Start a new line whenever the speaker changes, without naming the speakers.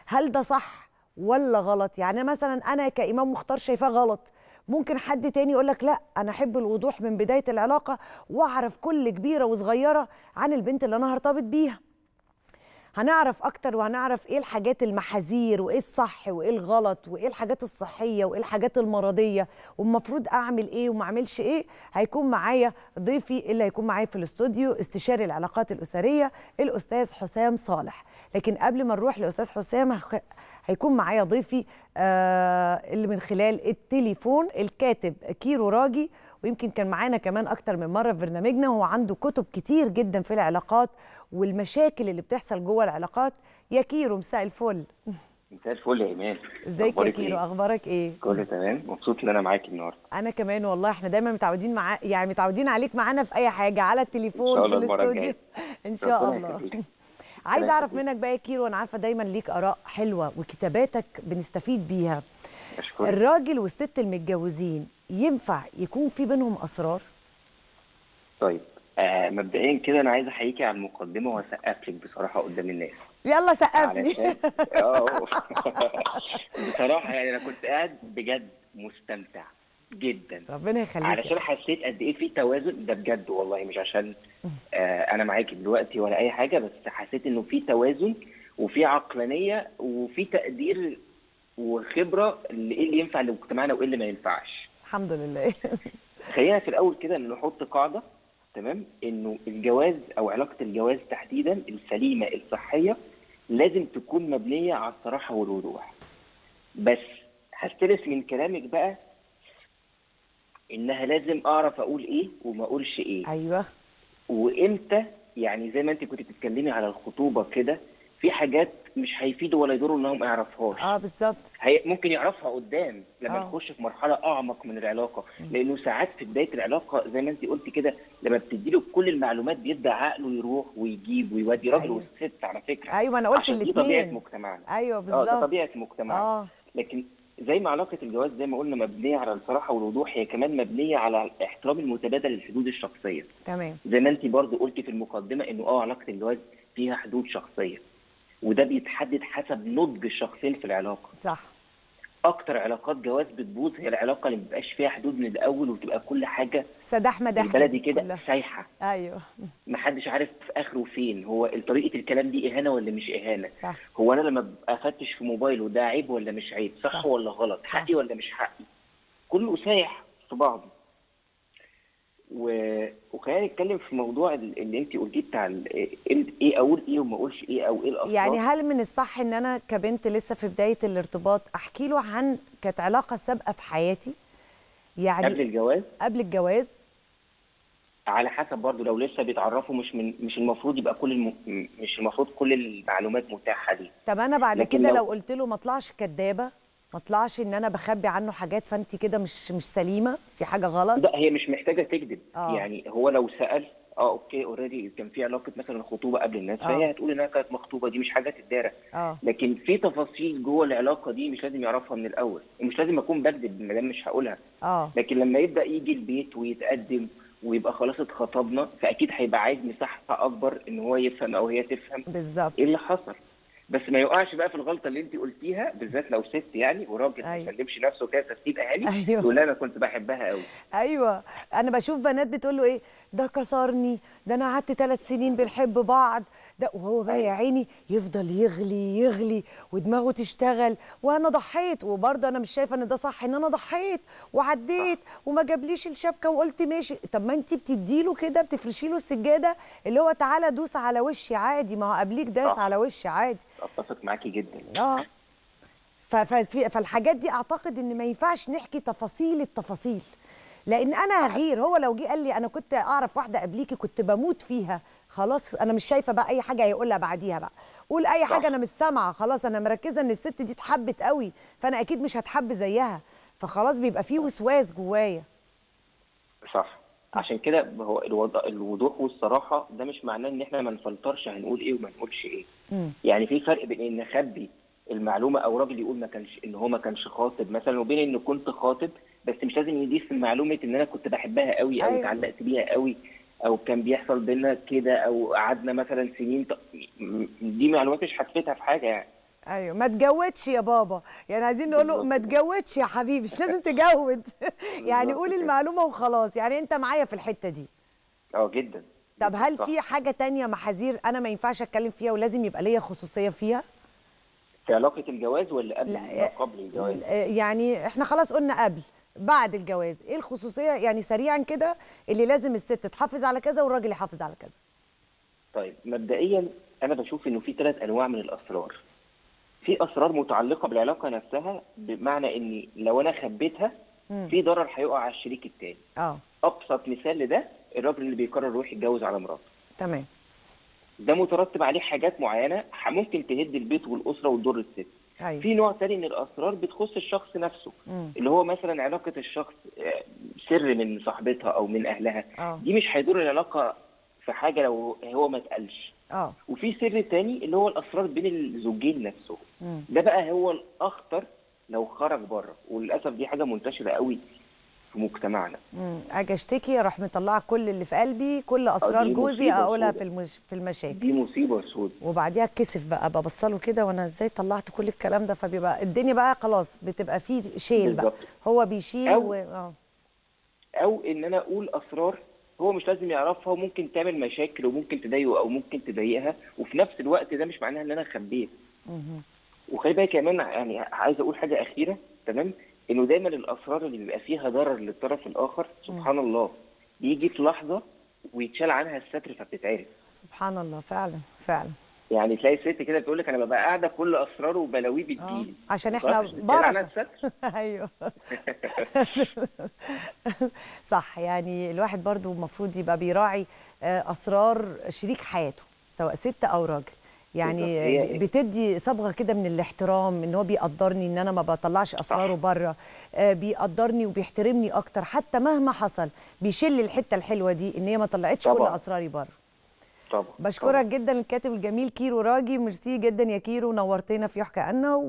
هل ده صح ولا غلط يعني مثلا انا كامام مختار شايفاه غلط ممكن حد تاني يقول لك لا انا احب الوضوح من بدايه العلاقه واعرف كل كبيره وصغيره عن البنت اللي انا هرتبط بيها هنعرف اكتر وهنعرف ايه الحاجات المحاذير وايه الصح وايه الغلط وايه الحاجات الصحيه وايه الحاجات المرضيه والمفروض اعمل ايه وما اعملش ايه هيكون معايا ضيفي اللي هيكون معايا في الاستوديو استشاري العلاقات الاسريه الاستاذ حسام صالح لكن قبل ما نروح لاستاذ حسام هخ- هيكون معايا ضيفي آه اللي من خلال التليفون الكاتب كيرو راجي ويمكن كان معانا كمان اكتر من مره في برنامجنا وهو عنده كتب كتير جدا في العلاقات والمشاكل اللي بتحصل جوه العلاقات يا كيرو مساء الفل
مساء الفل يا ايمان
ازيك يا
أخبارك
كيرو
إيه؟
اخبارك ايه
كله تمام مبسوط ان انا معاكي النهارده
انا كمان والله احنا دايما متعودين مع يعني متعودين عليك معانا في اي حاجه على التليفون
إن شاء
في
الله المرة
الاستوديو
الجاية.
ان شاء
ربنا
الله
يخليك.
عايز
ربنا
اعرف
يخليك.
منك بقى يا كيرو انا عارفه دايما ليك اراء حلوه وكتاباتك بنستفيد بيها
اشكرك
الراجل والست المتجوزين ينفع يكون في بينهم اسرار
طيب آه مبدئيا كده انا عايز احييكي على المقدمه واسقف لك بصراحه قدام الناس
يلا سقف لي
علشان اه بصراحه يعني انا كنت قاعد بجد مستمتع جدا
ربنا يخليك
علشان حسيت قد ايه في توازن ده بجد والله مش عشان آه انا معاكي دلوقتي ولا اي حاجه بس حسيت انه في توازن وفي عقلانيه وفي تقدير وخبره لايه اللي ينفع لمجتمعنا وايه اللي ما ينفعش
الحمد لله
خلينا في الاول كده نحط قاعده تمام انه الجواز او علاقه الجواز تحديدا السليمه الصحيه لازم تكون مبنيه على الصراحه والوضوح بس هستلف من كلامك بقى انها لازم اعرف اقول ايه وما اقولش ايه
ايوه
وامتى يعني زي ما انت كنت بتتكلمي على الخطوبه كده في حاجات مش هيفيدوا ولا يضروا انهم ما يعرفهاش
اه بالظبط
هي ممكن يعرفها قدام لما
آه.
نخش في مرحله اعمق من العلاقه لانه ساعات في بدايه العلاقه زي ما انت قلت كده لما بتدي له كل المعلومات بيبدا عقله يروح ويجيب ويودي راجل
أيوة.
وست على فكره
ايوه انا قلت
عشان دي طبيعه
الاثنين
مجتمعنا
ايوه
اه ده
بالظبط
طبيعه مجتمعنا
اه
لكن زي ما علاقه الجواز زي ما قلنا مبنيه على الصراحه والوضوح هي كمان مبنيه على احترام المتبادل للحدود الشخصيه
تمام
زي ما انت برضو قلتي في المقدمه انه اه علاقه الجواز فيها حدود شخصيه وده بيتحدد حسب نضج الشخصين في العلاقه
صح
اكتر علاقات جواز بتبوظ هي العلاقه اللي مبيبقاش فيها حدود من الاول وتبقى كل حاجه
سداح مداح
البلدي كده
كلها.
سايحه
ايوه
محدش عارف في اخره فين هو طريقه الكلام دي اهانه ولا مش اهانه
صح
هو انا لما ابقى افتش في موبايله ده عيب ولا مش عيب صح,
صح.
ولا غلط
صح.
حقي ولا مش حقي كله سايح في بعضه و... وخلينا نتكلم في موضوع ال- اللي انت قلتيه بتاع ال- ايه إيه اقول ايه وما اقولش ايه او ايه الاسرار
يعني هل من الصح ان انا كبنت لسه في بدايه الارتباط احكي له عن كانت علاقه سابقه في حياتي يعني
قبل الجواز
قبل الجواز
على حسب برضه لو لسه بيتعرفوا مش من مش المفروض يبقى كل الم... مش المفروض كل المعلومات متاحه ليه
طب انا بعد
لكن
كده
لو-
لو قلت له ما اطلعش كدابه ما اطلعش ان انا بخبي عنه حاجات فانت كده مش مش سليمه في حاجه غلط
لا هي مش محتاجه تكذب
آه.
يعني هو لو سال اه اوكي اوريدي كان في علاقه مثلا خطوبه قبل الناس
آه.
فهي هتقول انها كانت مخطوبه دي مش حاجه تتدارى
اه
لكن في تفاصيل جوه العلاقه دي مش لازم يعرفها من الاول ومش لازم اكون بكذب ما دام مش هقولها
اه
لكن لما يبدا يجي البيت ويتقدم ويبقى خلاص اتخطبنا فاكيد هيبقى عايز مساحه اكبر ان هو يفهم او هي تفهم
بالظبط
ايه اللي حصل بس ما يقعش بقى في الغلطه اللي انت قلتيها بالذات لو ست يعني وراجل ما
أيوة.
يسلمش نفسه كده ترتيب اهالي
أيوة.
يقول لها انا كنت بحبها قوي
ايوه انا بشوف بنات بتقول له ايه ده كسرني ده انا قعدت ثلاث سنين بنحب بعض ده وهو بقى يا عيني يفضل يغلي يغلي ودماغه تشتغل وانا ضحيت وبرضه انا مش شايفه ان ده صح ان انا ضحيت وعديت وما جابليش الشبكه وقلت ماشي طب ما انت بتدي له كده بتفرشي له السجاده اللي هو تعالى دوس على وشي عادي ما هو قبليك داس
صح.
على وشي عادي
اتفق معاكي جدا
اه ف- ففي- فالحاجات دي اعتقد ان ما ينفعش نحكي تفاصيل التفاصيل لان انا هغير هو لو جه قال لي انا كنت اعرف واحده قبليكي كنت بموت فيها خلاص انا مش شايفه بقى اي حاجه هيقولها بعديها بقى قول اي
صح.
حاجه انا مش سامعه خلاص انا مركزه ان الست دي اتحبت قوي فانا اكيد مش هتحب زيها فخلاص بيبقى فيه وسواس جوايا
صح عشان كده هو الوض- الوضوح والصراحه ده مش معناه ان احنا ما نفلترش هنقول ايه وما نقولش ايه
مم.
يعني في فرق بين ان اخبي المعلومه او راجل يقول ما كانش ان هو ما كانش خاطب مثلا وبين ان كنت خاطب بس مش لازم يضيف معلومه ان انا كنت بحبها قوي او
أيوة.
اتعلقت بيها قوي او كان بيحصل بينا كده او قعدنا مثلا سنين ط... م- دي معلومات مش هتفيدها في حاجه يعني
ايوه ما تجودش يا بابا يعني عايزين نقول له
بالظبط
ما
كده.
تجودش يا حبيبي مش لازم تجود يعني
بالظبط
قول
كده.
المعلومه وخلاص يعني انت معايا في الحته دي
اه جدا
طب
جداً،
هل
صح.
في حاجه تانية محاذير انا ما ينفعش اتكلم فيها ولازم يبقى ليا خصوصيه فيها
في علاقه الجواز ولا قبل
لا،
ما قبل الجواز
يعني احنا خلاص قلنا قبل بعد الجواز ايه الخصوصيه يعني سريعا كده اللي لازم الست تحافظ على كذا والراجل يحافظ على كذا
طيب مبدئيا انا بشوف انه في ثلاث انواع من الاسرار في اسرار متعلقه بالعلاقه نفسها بمعنى اني لو انا خبيتها
مم.
في ضرر هيقع على الشريك التاني
اه
ابسط مثال لده الراجل اللي بيقرر يروح يتجوز على مراته
تمام
ده مترتب عليه حاجات معينه ح- ممكن تهد البيت والاسره وتضر الست
ايوه
في نوع تاني من الاسرار بتخص الشخص نفسه
مم.
اللي هو مثلا علاقه الشخص آه، سر من صاحبتها او من اهلها
اه
دي مش هيضر العلاقه في حاجه لو هو ما اتقالش
اه
وفي سر تاني اللي هو الاسرار بين الزوجين نفسهم
مم.
ده بقى هو الاخطر لو خرج بره وللاسف دي حاجه منتشره قوي في مجتمعنا
مم. اجي اشتكي اروح مطلعه كل اللي في قلبي كل اسرار
دي
جوزي
مصيبة
اقولها
سودة.
في المش... في المشاكل
دي مصيبه سود
وبعديها اتكسف بقى ببصله كده وانا ازاي طلعت كل الكلام ده فبيبقى الدنيا بقى خلاص بتبقى فيه شيل بقى
بالظبط.
هو بيشيل
أو-
و... اه
او ان انا اقول اسرار هو مش لازم يعرفها وممكن تعمل مشاكل وممكن تضايقه او ممكن تضايقها وفي نفس الوقت ده مش معناها ان انا خبيت
مهم.
وخلي بالك كمان يعني عايز اقول حاجه اخيره تمام انه دايما الاسرار اللي بيبقى فيها ضرر للطرف الاخر سبحان الله بيجي في لحظه ويتشال عنها الستر فبتتعرف
سبحان الله فعلا فعلا
يعني تلاقي الست كده بتقول لك انا ببقى قاعده كل اسراره وبلاويه
اه
بتجيلي
عشان
خلاص
احنا
مش بتتشال عنها
بركه
الستر
ايوه صح يعني الواحد برضو المفروض يبقى بيراعي آه، اسرار شريك حياته سواء ست او راجل يعني
بالظبط. هي-
ب- بتدي صبغه كده من الاحترام ان هو بيقدرني ان انا ما بطلعش اسراره بره آه، بيقدرني وبيحترمني اكتر حتى مهما حصل بيشيل الحته الحلوه دي ان هي ما طلعتش كل
طبعاً.
اسراري بره
طبعا
بشكرك جدا الكاتب الجميل كيرو راجي ميرسي جدا يا كيرو نورتنا في يحكى عنا